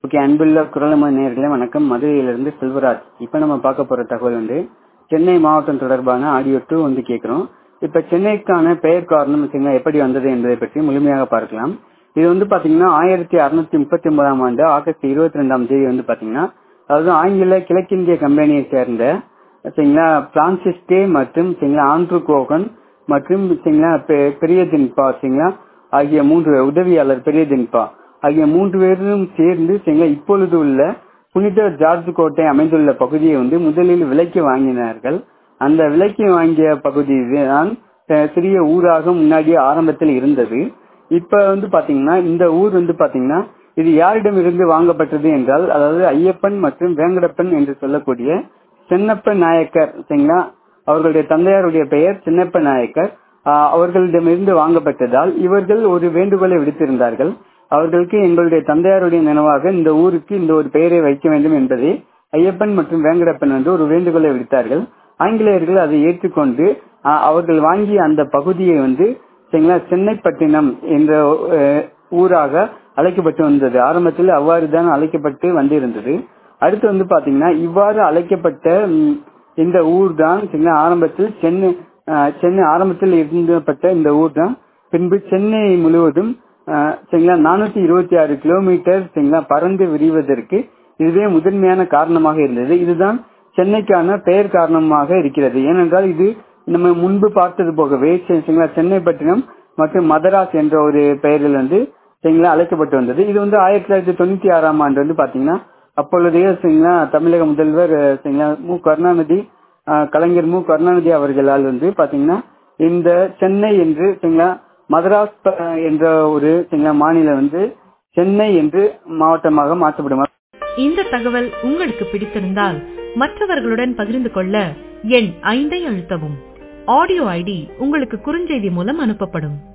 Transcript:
okay அன்புள்ள குரலம நேர்களே வணக்கம் மதுரையிலிருந்து செல்வராஜ் இப்போ நம்ம பார்க்க போற தகவல் வந்து சென்னை மாவட்டம் தொடர்பான ஆடியோ டூ வந்து கேட்கிறோம் இப்ப சென்னைக்கான பெயர் காரணம் வச்சுங்களா எப்படி வந்தது என்பதை பற்றி முழுமையாக பார்க்கலாம் இது வந்து பாத்தீங்கன்னா ஆயிரத்தி அறுநூத்தி முப்பத்தி ஒன்பதாம் ஆண்டு ஆகஸ்ட் இருபத்தி ரெண்டாம் தேதி வந்து பாத்தீங்கன்னா அதாவது ஆங்கில கிழக்கிந்திய கம்பெனியை சேர்ந்த சரிங்களா பிரான்சிஸ் டே மற்றும் சரிங்களா ஆண்ட்ரூ கோகன் மற்றும் சரிங்களா பெ- பெரிய தின்பா சரிங்களா ஆகிய மூன்று உதவியாளர் பெரிய தின்பா ஆகிய மூன்று பேரும் சேர்ந்து சரிங்களா இப்பொழுது உள்ள புனித ஜார்ஜ் கோட்டை அமைந்துள்ள பகுதியை வந்து முதலில் விலைக்கு வாங்கினார்கள் அந்த விலைக்கு வாங்கிய பகுதி தான் அஹ், சிறிய ஊராக முன்னாடியே ஆரம்பத்தில் இருந்தது இப்ப வந்து பாத்தீங்கன்னா இந்த ஊர் வந்து பாத்தீங்கன்னா இது யாரிடம் இருந்து வாங்கப்பட்டது என்றால் அதாவது ஐயப்பன் மற்றும் வேங்கடப்பன் என்று சொல்லக்கூடிய சென்னப்ப நாயக்கர் சரிங்களா அவர்களுடைய தந்தையாருடைய பெயர் சின்னப்ப நாயக்கர் ஆஹ் அவர்களிடமிருந்து வாங்கப்பட்டதால் இவர்கள் ஒரு வேண்டுகோளை விடுத்திருந்தார்கள் அவர்களுக்கு எங்களுடைய தந்தையாருடைய நினைவாக இந்த ஊருக்கு இந்த ஒரு பெயரை வைக்க வேண்டும் என்பதை ஐயப்பன் மற்றும் வேங்கடப்பன் வந்து ஒரு வேண்டுகோளை விடுத்தார்கள் ஆங்கிலேயர்கள் அதை ஏற்றுக்கொண்டு ஆஹ் அவர்கள் வாங்கிய அந்த பகுதியை வந்து சரிங்களா சென்னைப்பட்டினம் என்ற அஹ், ஊராக அழைக்கப்பட்டு வந்தது ஆரம்பத்தில் அவ்வாறு தான் அழைக்கப்பட்டு வந்திருந்தது அடுத்து வந்து பாத்தீங்கன்னா இவ்வாறு அழைக்கப்பட்ட ம், இந்த ஊர் தான் சரிங்களா ஆரம்பத்தில் சென்னை அஹ், சென்னை ஆரம்பத்தில் இருந்தப்பட்ட இந்த ஊர் தான் பின்பு சென்னை முழுவதும் அஹ், சரிங்களா நானூத்தி இருபத்தி ஆறு கிலோமீட்டர் சரிங்களா பறந்து விரிவதற்கு இதுவே முதன்மையான காரணமாக இருந்தது இதுதான் சென்னைக்கான பெயர் காரணமாக இருக்கிறது ஏனென்றால் இது நம்ம முன்பு பார்த்தது போகவே சரி- சரிங்களா சென்னைப்பட்டினம் மற்றும் மதராஸ் என்ற ஒரு பெயரில் வந்து சரிங்களா அழைக்கப்பட்டு வந்தது இது வந்து ஆயிரத்தி தொள்ளாயிரத்தி தொண்ணூத்தி ஆறாம் ஆண்டு வந்து பாத்தீங்கன்னா அப்பொழுதைய சரிங்களா தமிழக முதல்வர் அஹ், சரிங்களா மு கருணாநிதி அஹ், கலைஞர் மு கருணாநிதி அவர்களால் வந்து பாத்தீங்கன்னா இந்த சென்னை என்று சரிங்களா மதராஸ் ப- என்ற ஒரு சரிங்களா மாநிலம் வந்து சென்னை என்று மாவட்டமாக மாற்றப்படும் இந்த தகவல் உங்களுக்கு பிடித்திருந்தால் மற்றவர்களுடன் பகிர்ந்து கொள்ள எண் ஐந்தை அழுத்தவும் ஆடியோ ஐடி உங்களுக்கு குறுஞ்செய்தி மூலம் அனுப்பப்படும்